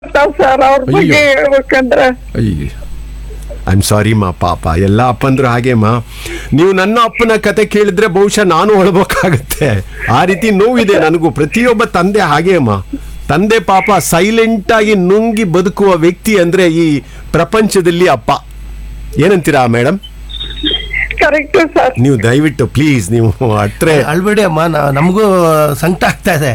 Sir ಅವ್ರ ಬಗ್ಗೆ ಹೇಳ್ಬೇಕಂದ್ರೆ ಅಯ್ಯ ಐ ಆಮ್ ಸಾರಿ ಮಾ ಪಾಪ ಎಲ್ಲ ಅಪ್ಪಂದ್ರು ಹಾಗೆ ಮಾ ನೀವು ನನ್ನ ಅಪ್ಪನ ಕತೆ ಕೇಳಿದ್ರೆ ಬಹುಶಃ ನಾನು ಹೊಳಬೇಕಾಗತ್ತೆ ಆ ರೀತಿ ನೋವಿದೆ ನನಗೂ ಪ್ರತಿಯೊಬ್ಬ ತಂದೆ ಹಾಗೆ ಮಾ ತಂದೆ ಪಾಪ ಸೈಲೆಂಟ್ ಆಗಿ ನುಂಗಿ ಬದುಕುವ ವ್ಯಕ್ತಿ ಅಂದ್ರೆ ಈ ಪ್ರಪಂಚದಲ್ಲಿ ಅಪ್ಪ ಏನಂತೀರಾ ಮೇಡಮ್ ಕರೆಕ್ಟ್ ಸರ್ ನೀವು ದಯವಿಟ್ಟು ಪ್ಲೀಸ್ ನೀವು ಹತ್ರ ಅಳ್ಬೇಡಿ ಅಮ್ಮ ನಾ- ನಮಗೂ ಸಂಕಟ ಆಗ್ತಾ ಇದೆ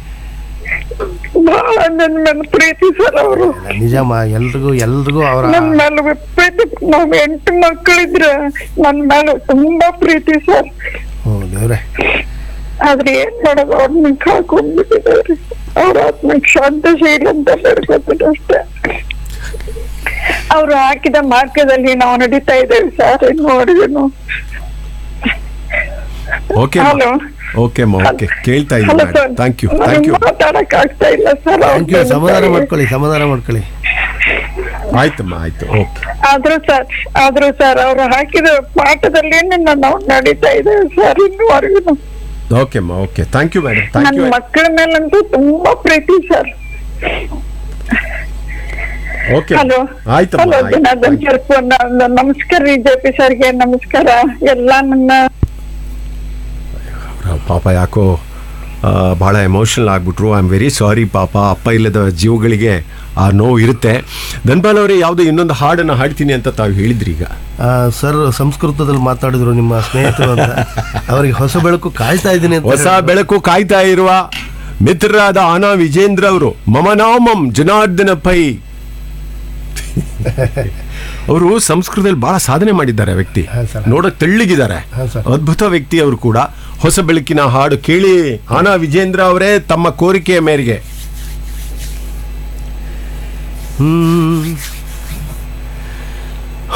ಬಹಳ ನನ್ ಮೇಲೆ ಪ್ರೀತಿ ಸರ್ ಅವರು ನಿಜಮ್ಮ ಎಲ್ರಿಗೂ ಎಲ್ರಿಗೂ ಅವರ ನನ್ ಮೇಲೆ ಪ್ರೀತಿ ನಾವ್ ಎಂಟು ಮಕ್ಕಳಿದ್ರೆ ನನ್ ಮೇಲೆ ತುಂಬಾ ಪ್ರೀತಿ ಸರ್ ಹ್ಞೂ ದೇವ್ರೆ ಆದ್ರೆ ಏನ್ ಮಾಡೋದು ಅವ್ರನ್ನ ಕಳ್ಕೊಂಡ್ಬಿಟ್ಟಿದ್ದಾರೆ ಅವ್ರ ಆತ್ಮಕ್ಕೆ ಶಾಂತಿ ಶೈಲಿ ಅಂತ ಬೇಡ್ಕೊತೀನಿ ಅಷ್ಟೇ ಅವ್ರು ಹಾಕಿದ ಮಾರ್ಗದಲ್ಲಿ ನಾವು ನಡೀತಾ ಇದ್ದೇವೆ ಸರ್ ನೋಡಿದನು ಓಕೆ ಹಲೋ ಓಕೆ ಮಾ ಓಕೆ ಕೇಳ್ತಾ ಹಲೋ ಇದ್ದೀನಿ sir thank you thank you ಮಾತಾಡಕ್ ಆಗ್ತಾ ಇಲ್ಲ ಸರ್ ಥ್ಯಾಂಕ್ ಯು ಸಮಾಧಾನ ಮಾಡ್ಕೊಳ್ಳಿ ಸಮಾಧಾನ ಮಾಡ್ಕೊಳ್ಳಿ ಆಯ್ತಮ್ಮ ಆಯ್ತು ಓಕೆ ಆದ್ರೂ ಸರ್ ಆದ್ರೂ ಸರ್ ಅವ್ರು ಹಾಕಿದ ಪಾಠದಲ್ಲಿ ನಾವು ನಡೀತಾ ಇದ್ದೇವೆ ಸರ್ ಇನ್ನುವರೆಗೂ ಓಕೆ ಅಮ್ಮ okay thank you madam thank ನನ್ ಯು ಮಕ್ಕಳ ಮೇಲಂತೂ ತುಂಬಾ ಪ್ರೀತಿ ಸರ್ ಓಕೆ ಹಲೋ ಆಯ್ತಮ್ಮ ಹಲೋ ಆಯ್ತು. ಜನಾರ್ದನ್ ಸರ್ಕು ನಮಸ್ಕಾರ ರೀ ಜೆ ಪಿ ಸರ್ಗೆ ನಮಸ್ಕಾರ ಎಲ್ಲಾ ನನ್ನ ಅವ್ರ ಪಾಪ ಯಾಕೋ ಆ, ಬಹಳ ಎಮೋಷನಲ್ ಆಗ್ಬಿಟ್ರು ಐ ಆಮ್ ವೆರಿ ಸಾರಿ ಪಾಪ ಅಪ್ಪ ಇಲ್ಲದ ಜೀವಗಳಿಗೆ ಆ ನೋವು ಇರುತ್ತೆ ಧನ್ಪಾಲ್ ಅವರೇ ಯಾವುದೋ ಇನ್ನೊಂದು ಹಾಡನ್ನು ಹಾಡ್ತೀನಿ ಅಂತ ತಾವು ಹೇಳಿದ್ರಿ ಈಗ ಆ, ಸರ್ ಸಂಸ್ಕೃತದಲ್ಲಿ ಮಾತಾಡಿದ್ರು ನಿಮ್ಮ ಸ್ನೇಹಿತರು ಅಂತ ಅವರಿಗೆ ಹೊಸ ಬೆಳಕು ಕಾಯ್ತಾ ಇದ್ದೀನಿ ಅಂತ ಹೊಸ ಬೆಳಕು ಕಾಯ್ತಾ ಇರುವ ಮಿತ್ರರಾದ ಆನಾ ವಿಜೇಂದ್ರ ಅವರು ಮಮನಾಮಂ ಜನಾರ್ದನ ಪೈ ಅವರು ಸಂಸ್ಕೃತದಲ್ಲಿ ಬಹಳ ಸಾಧನೆ ಮಾಡಿದ್ದಾರೆ ವ್ಯಕ್ತಿ ಹಾ, ಸರ್. ನೋಡಕ್ ನೋಡಕ್ ತೆಳ್ಳಿಗಿದ್ದಾರೆ ಹಾ, ಸರ್. ಅದ್ಭುತ ವ್ಯಕ್ತಿ ಅವರು ಕೂಡ ಹೊಸ ಬೆಳಕಿನ ಹಾಡು ಕೇಳಿ ಆನಾ ವಿಜೇಂದ್ರ ಅವರೇ ತಮ್ಮ ಕೋರಿಕೆಯ ಮೇರೆಗೆ ಹ್ಮ್